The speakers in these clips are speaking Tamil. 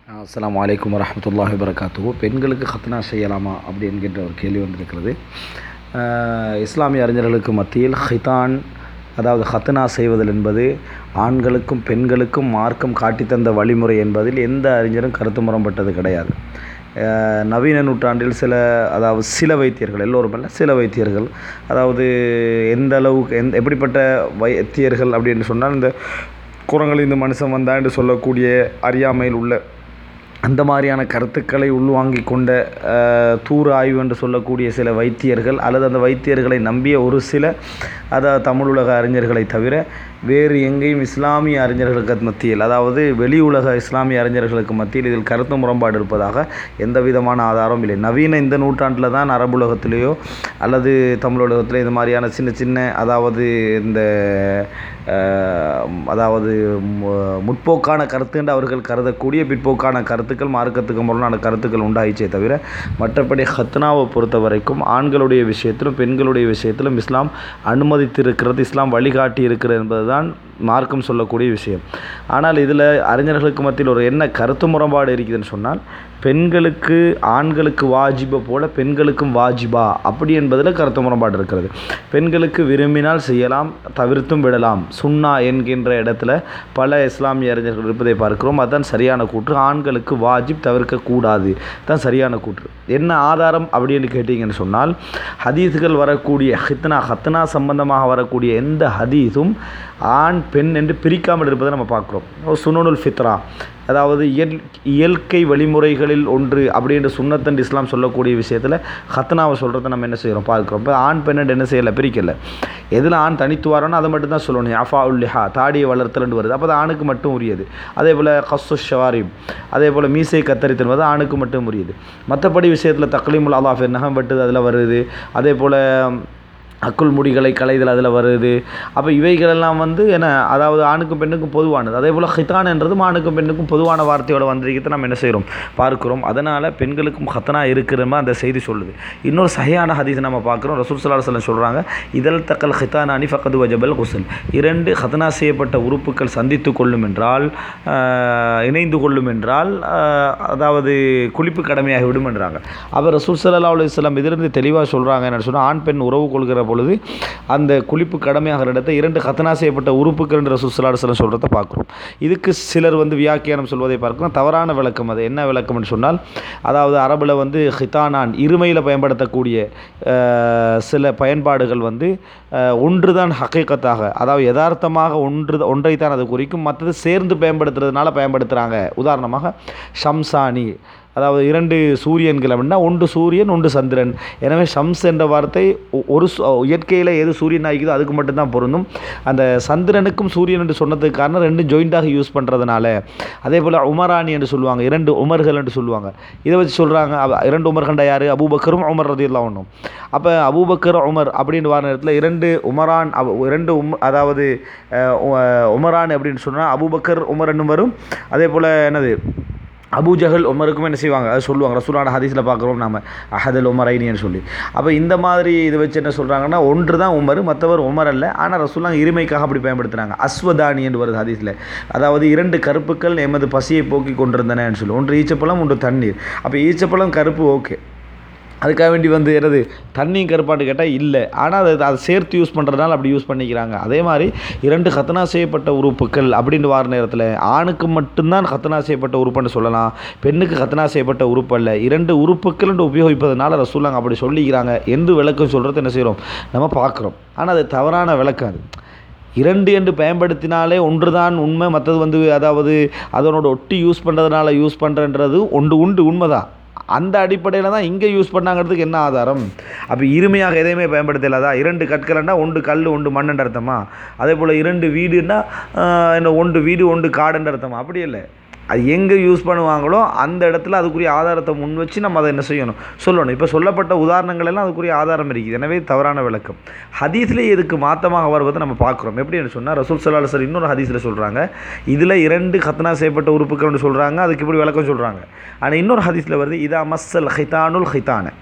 அஸ்ஸலாமு அலைக்கும் வரஹ்மத்துல்லாஹி வரகாத்துஹு பெண்களுக்கு ஹத்னா செய்யலாமா அப்படி என்கின்ற ஒரு கேள்வி வந்திருக்கிறது அஹ், இஸ்லாமிய அறிஞர்களுக்கு மத்தியில் ஹிதான் அதாவது ஹத்னா செய்வதில் என்பது ஆண்களுக்கும் பெண்களுக்கும் மார்க்கம் காட்டித்தந்த வழிமுறை என்பதில் எந்த அறிஞரும் கருத்து முரண்பட்டது கிடையாது அஹ், நவீன நூற்றாண்டில் சில அதாவது சில வைத்தியர்கள் எல்லோரும் அல்ல சில வைத்தியர்கள் அதாவது எந்த அளவுக்கு எந்த எப்படிப்பட்ட வைத்தியர்கள் அப்படின்னு சொன்னால் இந்த குரங்கள் இந்த மனுஷன் வந்தா என்று சொல்லக்கூடிய அறியாமையில் உள்ள அந்த மாதிரியான கருத்துக்களை உள்வாங்கி கொண்ட அஹ், தூர ஆய்வு என்று சொல்லக்கூடிய சில வைத்தியர்கள் அல்லது அந்த வைத்தியர்களை நம்பிய ஒரு சில அதாவது தமிழ் உலக அறிஞர்களை தவிர வேறு எங்கேயும் இஸ்லாமிய அறிஞர்களுக்கு மத்தியில் அதாவது வெளி உலக இஸ்லாமிய அறிஞர்களுக்கு மத்தியில் இதில் கருத்து முரண்பாடு இருப்பதாக எந்த விதமான ஆதாரமும் இல்லை நவீன இந்த நூற்றாண்டில் தான் அரபு உலகத்திலேயோ அல்லது தமிழ் உலகத்திலே இந்த மாதிரியான சின்ன சின்ன அதாவது இந்த அஹ், அதாவது மு- முற்போக்கான கருத்துன்னு அவர்கள் கருதக்கூடிய பிற்போக்கான கருத்துக்கள் மார்க்கத்துக்கு முரணான கருத்துக்கள் உண்டாயிச்சே தவிர மற்றபடி ஹத்னாவை பொறுத்த வரைக்கும் ஆண்களுடைய விஷயத்திலும் பெண்களுடைய விஷயத்திலும் இஸ்லாம் அனுமதித்திருக்கிறது இஸ்லாம் வழிகாட்டி இருக்கிறது என்பதுதான் மார்க்கம் சொல்லக்கூடிய விஷயம் ஆனால் இதில் அறிஞர்களுக்கு மத்தியில் ஒரு என்ன கருத்து முரண்பாடு இருக்குதுன்னு சொன்னால் பெண்களுக்கு ஆண்களுக்கு வாஜிபை போல பெண்களுக்கும் வாஜிபா அப்படி என்பதில் கருத்து முரண்பாடு இருக்கிறது பெண்களுக்கு விரும்பினால் செய்யலாம் தவிர்த்தும் விடலாம் சுன்னா என்கின்ற இடத்துல பல இஸ்லாமிய அறிஞர்கள் இருப்பதை பார்க்கிறோம் அதுதான் சரியான கூற்று ஆண்களுக்கு வாஜிப் தவிர்க்கக்கூடாது தான் சரியான கூற்று என்ன ஆதாரம் அப்படின்னு கேட்டிங்கன்னு சொன்னால் ஹதீஸுகள் வரக்கூடிய ஹித்னா ஹத்னா சம்பந்தமாக வரக்கூடிய எந்த ஹதீஸும் ஆண் பெண் என்று பிரிக்காமல் இருப்பதை நம்ம பார்க்குறோம் சுனனுல் ஃபித்ரா அதாவது இயல் இயற்கை வழிமுறைகளில் ஒன்று அப்படின்ற சுன்னத்தன் இஸ்லாம் சொல்லக்கூடிய விஷயத்தில் ஹத்னாவை சொல்கிறத நம்ம என்ன செய்கிறோம் பார்க்குறோம் இப்போ ஆண் பெண்ணு என்ன செய்யலை பிரிக்கலை எதில் ஆண் தனித்து வரோன்னா அதை மட்டும் தான் சொல்லணும் அஃபா உல்லிஹா தாடியை வளர்த்தலன்னு வருது அப்போ அது ஆணுக்கு மட்டும் உரியது அதே போல் கஸ்ஸு ஷவாரிப் அதே போல் மீசை கத்தரித்தல் வந்து ஆணுக்கு மட்டும் உரியது மற்றபடி விஷயத்தில் தக்லீமுல் அல்லாஃப் நகம் வெட்டுது அதில் வருது அதே போல் அக்குள் முடிகளை களைதல் அதில் வருது அப்போ இவைகளெல்லாம் வந்து என்ன அதாவது ஆணுக்கும் பெண்ணுக்கும் பொதுவானது அதே போல் ஹிதான் என்றதும் ஆணுக்கும் பெண்ணுக்கும் பொதுவான வார்த்தையோட வந்திருக்கிறத நம்ம என்ன செய்கிறோம் பார்க்கிறோம் அதனால் பெண்களுக்கும் ஹத்தனா இருக்கிறமா அந்த செய்தி சொல்லுது இன்னொரு சஹியான ஹதீஸ் நம்ம பார்க்குறோம் ரசூல் சல்லா சொல்லம் சொல்கிறாங்க இதழ் தக்கல் ஹிதானானி ஃபக்கது வஜபல் குசல் இரண்டு ஹத்தனா செய்யப்பட்ட உறுப்புகள் சந்தித்து கொள்ளும் என்றால் ஆஹ், இணைந்து கொள்ளும் என்றால் ஆஹ், அதாவது குளிப்பு கடமையாகி விடும் என்றாங்க அப்போ ரசூல் சல்லா அலுவலாம் இதிலிருந்து தெளிவாக சொல்கிறாங்க என்ன சொன்னால் ஆண் பெண் உறவு கொள்கிற பொழுது அந்த குளிப்பு கடமையாகிற இடத்தை இரண்டு கத்தனா செய்யப்பட்ட உறுப்புகள் என்று ரசூல் சல்லா அலுவலம் சொல்கிறத பார்க்குறோம் இதுக்கு சிலர் வந்து வியாக்கியானம் சொல்வதை பார்க்கிறோம் தவறான விளக்கம் அது என்ன விளக்கம்னு சொன்னால் அதாவது அரபில் வந்து ஹிதானான் இருமையில் பயன்படுத்தக்கூடிய ஆஹ், சில பயன்பாடுகள் வந்து ஆஹ், ஒன்றுதான் ஹக்கீக்கத்தாக அதாவது யதார்த்தமாக ஒன்று ஒன்றை தான் அது குறிக்கும் மற்றது சேர்ந்து பயன்படுத்துறதுனால பயன்படுத்துகிறாங்க உதாரணமாக ஷம்சானி அதாவது இரண்டு சூரியன்கள் அப்படின்னா ஒன்று சூரியன் ஒன்று சந்திரன் எனவே ஷம்ஸ் என்ற வார்த்தை ஒ- ஒரு சு- இயற்கையில் எது சூரியன் ஆகிக்குதோ அதுக்கு மட்டும்தான் பொருந்தும் அந்த சந்திரனுக்கும் சூரியன் என்று சொன்னதுக்கு காரணம் ரெண்டும் ஜாயிண்டாக யூஸ் பண்ணுறதுனால அதே போல் உமரானி என்று சொல்லுவாங்க இரண்டு உமர்கள் என்று சொல்லுவாங்க இதை வச்சு சொல்கிறாங்க இரண்டு உமர்கண்டா யார் அபூபக்கரும் உமர் ரதியெல்லாம் ஒன்றும் அப்போ அபூபக்கர் உமர் அப்படின்னு வர நேரத்தில் இரண்டு உமரான் அவ- இரண்டு உம் அதாவது அஹ், உ- உமரான் அப்படின்னு சொன்னால் அபூபக்கர் உமர்னு வரும் அதே போல் என்னது அபூஜஹல் உமருக்கும் என்ன செய்வாங்க அது சொல்லுவாங்க ரசூலான ஹதீஸில் பார்க்குறோம் நாம அஹதல் உமரைனின்னு சொல்லி அப்போ இந்த மாதிரி இதை வச்சு என்ன சொல்கிறாங்கன்னா ஒன்று தான் உமர் மற்றவர் உமர் அல்ல ஆனால் ரசூலாங்க இருமைக்காக அப்படி பயன்படுத்துகிறாங்க அஸ்வதானி என்று வருது ஹதீஸில் அதாவது இரண்டு கருப்புக்கள் எமது பசியை போக்கி கொண்டிருந்தனன்னு சொல்லி ஒன்று ஈச்சப்பழம் ஒன்று தண்ணீர் அப்போ ஈச்சப்பழம் கருப்பு ஓகே அதுக்காக வேண்டி வந்து என்னது தண்ணியும் கருப்பாட்டு கேட்டால் இல்லை ஆனால் அதை அதை சேர்த்து யூஸ் பண்ணுறதுனால அப்படி யூஸ் பண்ணிக்கிறாங்க அதே மாதிரி இரண்டு ஹத்தனா செய்யப்பட்ட உறுப்புகள் அப்படின்னு வர நேரத்தில் ஆணுக்கு மட்டும்தான் ஹத்தனா செய்யப்பட்ட உறுப்புன்னு சொல்லலாம் பெண்ணுக்கு ஹத்தனா செய்யப்பட்ட உறுப்பு அல்ல இரண்டு உறுப்புகள் என்று உபயோகிப்பதனால ரசூலாங்க அப்படி சொல்லிக்கிறாங்க என்று விளக்கம் சொல்கிறது என்ன செய்கிறோம் நம்ம பார்க்குறோம் ஆனால் அது தவறான விளக்கம் அது இரண்டு என்று பயன்படுத்தினாலே ஒன்று தான் உண்மை மற்றது வந்து அதாவது அதனோட ஒட்டி யூஸ் பண்ணுறதுனால யூஸ் பண்ணுறன்றது ஒன்று உண்டு உண்மைதான் அந்த அடிப்படையில் தான் இங்கே யூஸ் பண்ணாங்கிறதுக்கு என்ன ஆதாரம் அப்போ இருமையாக எதையுமே பயன்படுத்தலாதா இரண்டு கற்கள்னா ஒன்று கல் ஒன்று மண்ணுன்ற அர்த்தமா அதே போல் இரண்டு வீடுன்னா ஆஹ், என்ன ஒன்று வீடு ஒன்று காடுன்ற அர்த்தமா அப்படி இல்லை அது எங்கே யூஸ் பண்ணுவாங்களோ அந்த இடத்துல அதுக்குரிய ஆதாரத்தை முன் வச்சு நம்ம அதை என்ன செய்யணும் சொல்லணும் இப்போ சொல்லப்பட்ட உதாரணங்கள் எல்லாம் அதுக்குரிய ஆதாரம் இருக்குது எனவே தவறான விளக்கம் ஹதீஸ்லேயே இதுக்கு மாத்தமாக வருவதை நம்ம பார்க்குறோம் எப்படின்னு சொன்னால் ரசூல் சல்லா சார் இன்னொரு ஹதீஸில் சொல்கிறாங்க இதில் இரண்டு கத்னா செய்யப்பட்ட உறுப்புகள்னு சொல்கிறாங்க அதுக்கு இப்படி விளக்கம் சொல்கிறாங்க ஆனால் இன்னொரு ஹதீஸில் வருது இதா மஸ்ஸல் ஹைத்தானுல் ஹைத்தான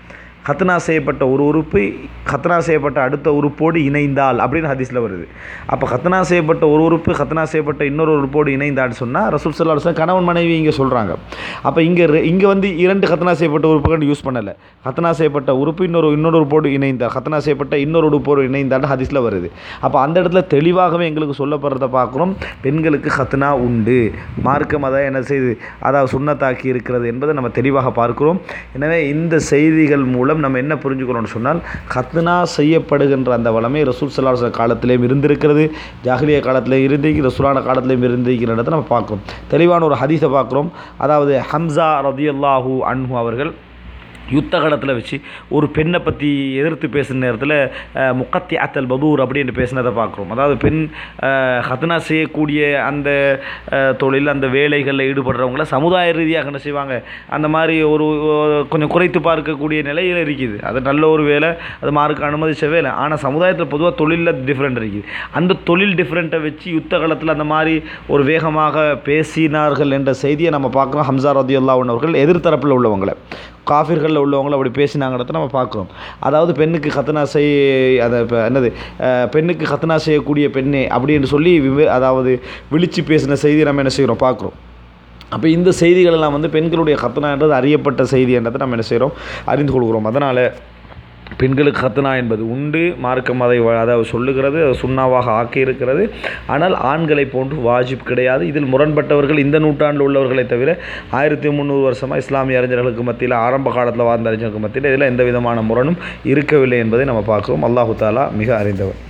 ஹத்னா செய்யப்பட்ட ஒரு உறுப்பு ஹத்னா செய்யப்பட்ட அடுத்த உறுப்போடு இணைந்தால் அப்படின்னு ஹதீஸில் வருது அப்போ ஹத்னா செய்யப்பட்ட ஒரு உறுப்பு ஹத்னா செய்யப்பட்ட இன்னொரு உறுப்போடு இணைந்தான்னு சொன்னால் ரசூல் சல்லா அலுவலம் கணவன் மனைவி இங்கே சொல்கிறாங்க அப்போ இங்கே இங்கே வந்து இரண்டு ஹத்னா செய்யப்பட்ட உறுப்புகள் யூஸ் பண்ணலை ஹத்னா செய்யப்பட்ட உறுப்பு இன்னொரு இன்னொரு உறுப்போடு இணைந்தால் ஹத்னா செய்யப்பட்ட இன்னொரு உறுப்போடு இணைந்தான்னு ஹதீஸில் வருது அப்போ அந்த இடத்துல தெளிவாகவே எங்களுக்கு சொல்லப்படுறத பார்க்குறோம் பெண்களுக்கு ஹத்னா உண்டு மார்க்கம் அதை என்ன செய்து அதாவது சுண்ணத்தாக்கி இருக்கிறது என்பதை நம்ம தெளிவாக பார்க்கிறோம் எனவே இந்த செய்திகள் மூலம் நம்ம என்ன புரிஞ்சுக்கிறோம்னு சொன்னால் ஹத்னா செய்யப்படுகின்ற அந்த வளமை ரசூல் சல்லா காலத்திலேயும் இருந்திருக்கிறது ஜாகிலிய காலத்திலேயும் இருந்து ரசூலான காலத்திலேயும் இருந்திருக்கிறத நம்ம பார்க்குறோம் தெளிவான ஒரு ஹதீஸை பார்க்குறோம் அதாவது ஹம்சா ரதியல்லாஹூ அன்ஹு அவர்கள் யுத்த காலத்தில் வச்சு ஒரு பெண்ணை பற்றி எதிர்த்து பேசுன நேரத்தில் முக்கத்தி அத்தல் பதூர் அப்படின்னு பேசினதை பார்க்குறோம் அதாவது பெண் ஹத்னா செய்யக்கூடிய அந்த அஹ், தொழில் அந்த வேலைகளில் ஈடுபடுறவங்கள சமுதாய ரீதியாக என்ன செய்வாங்க அந்த மாதிரி ஒரு ஒரு கொஞ்சம் குறைத்து பார்க்கக்கூடிய நிலையில் இருக்குது அது நல்ல ஒரு வேலை அது மார்க்கு அனுமதிச்ச வேலை ஆனால் சமுதாயத்தில் பொதுவாக தொழிலில் டிஃப்ரெண்ட் இருக்குது அந்த தொழில் டிஃப்ரெண்ட்டை வச்சு யுத்த காலத்தில் அந்த மாதிரி ஒரு வேகமாக பேசினார்கள் என்ற செய்தியை நம்ம பார்க்குறோம் ஹம்சா ரதியுல்லா அவர்கள் எதிர்த்தரப்பில் உள்ளவங்களை காஃபிர்களில் உள்ளவங்கள அப்படி பேசினாங்கிறத நம்ம பார்க்குறோம் அதாவது பெண்ணுக்கு கத்தனா செய் அதை இப்போ என்னது அஹ், பெண்ணுக்கு கத்தனா செய்யக்கூடிய பெண்ணே அப்படின்னு சொல்லி விவ அதாவது விழிச்சு பேசின செய்தி நம்ம என்ன செய்கிறோம் பார்க்குறோம் அப்போ இந்த செய்திகள் எல்லாம் வந்து பெண்களுடைய கத்தனான்றது அறியப்பட்ட செய்தி என்றதை நம்ம என்ன செய்கிறோம் அறிந்து கொள்கிறோம் அதனால் பெண்களுக்கு ஹத்னா என்பது உண்டு மார்க்கம் அதை வ- அதாவது சொல்லுகிறது அது சுண்ணாவாக ஆக்கி இருக்கிறது ஆனால் ஆண்களை போன்று வாஜிப் கிடையாது இதில் முரண்பட்டவர்கள் இந்த நூற்றாண்டில் உள்ளவர்களை தவிர ஆயிரத்தி முந்நூறு வருஷமாக இஸ்லாமிய அறிஞர்களுக்கு மத்தியில் ஆரம்ப காலத்தில் வாழ்ந்த அறிஞர்களுக்கு மத்தியில் இதில் எந்த விதமான முரணும் இருக்கவில்லை என்பதை நம்ம பார்க்கிறோம் அல்லாஹு தாலா மிக அறிந்தவர்